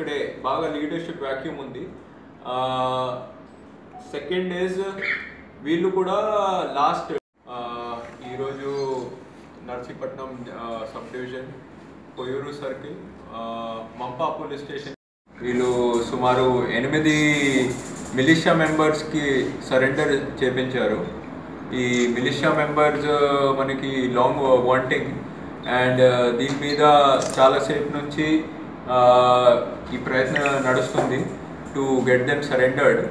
అక్కడే బాగా leadership vacuum ఉంది సెకండ్ ఈజ్ వీళ్ళు కూడా లాస్ట్ ఈరోజు Narsipatnam subdivision Koyyuru circle Mampa police station వీళ్ళు సుమారు ఎనిమిది మిలిషియా మెంబర్స్కి సరెండర్ చేపించారు ఈ మిలిషియా మెంబర్స్ మనకి లాంగ్ వాంటింగ్ అండ్ దీని మీద చాలాసేపు నుంచి ఆ, ఈ ప్రయత్నం నడుస్తుంది to get them surrendered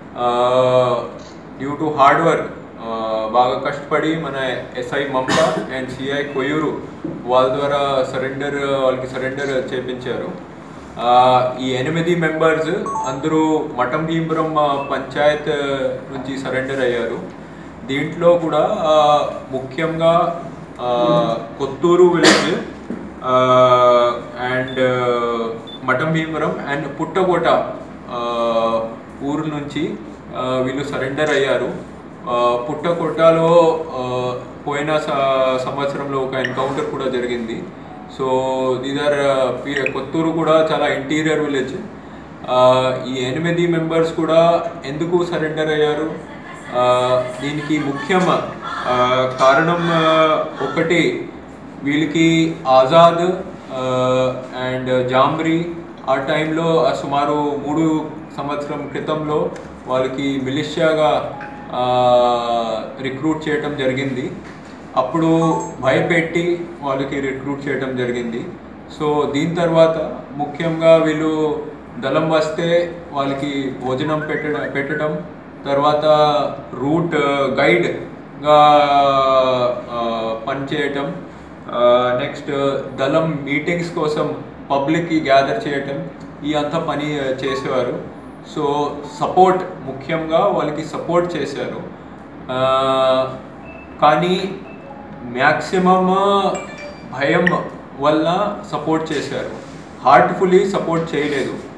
due to hard work బాగా కష్టపడి మన SI Mamata and CI Koyyuru వాళ్ళ ద్వారా సరెండర్ వాళ్ళకి సరెండర్ చేపించారు ఆ, ఈ ఎనిమిది మెంబర్స్ అందరూ మఠం భీమపురం ఆ, పంచాయత్ నుంచి సరెండర్ అయ్యారు దీంట్లో కూడా ఆ, ముఖ్యంగా ఆ, కొత్తూరు విలేజ్ అండ్ మఠం భీమపురం అండ్ పుట్టకోట ఆ, ఊరు నుంచి ఆ, వీళ్ళు సరెండర్ అయ్యారు ఆ, పుట్టకోటలో ఆ, పోయిన స- సంవత్సరంలో ఒక ఎన్కౌంటర్ కూడా జరిగింది సో దీదర్ కొత్తూరు కూడా చాలా ఇంటీరియర్ విలేజ్ ఈ ఎనిమిది మెంబర్స్ కూడా ఎందుకు సరెండర్ అయ్యారు ఆ, దీనికి ముఖ్యం ఆ, కారణం ఆ, ఒకటి వీళ్ళకి ఆజాద్ అండ్ జాంబ్రీ ఆ టైంలో ఆ సుమారు మూడు సంవత్సరం క్రితంలో వాళ్ళకి మిలిషియాగా రిక్రూట్ చేయటం జరిగింది అప్పుడు భయపెట్టి వాళ్ళకి రిక్రూట్ చేయడం జరిగింది సో దీని తర్వాత ముఖ్యంగా వీళ్ళు దళం వస్తే వాళ్ళకి భోజనం పెట్టడం పెట్టడం తర్వాత రూట్ గైడ్గా పనిచేయటం నెక్స్ట్ దళం మీటింగ్స్ కోసం పబ్లిక్కి గ్యాదర్ చేయటం ఈ అంతా పని చేసేవారు సో సపోర్ట్ ముఖ్యంగా వాళ్ళకి సపోర్ట్ చేశారు ఆ, కానీ మ్యాక్సిమమ్ భయం వల్ల సపోర్ట్ చేశారు హార్ట్ఫుల్లీ సపోర్ట్ చేయలేదు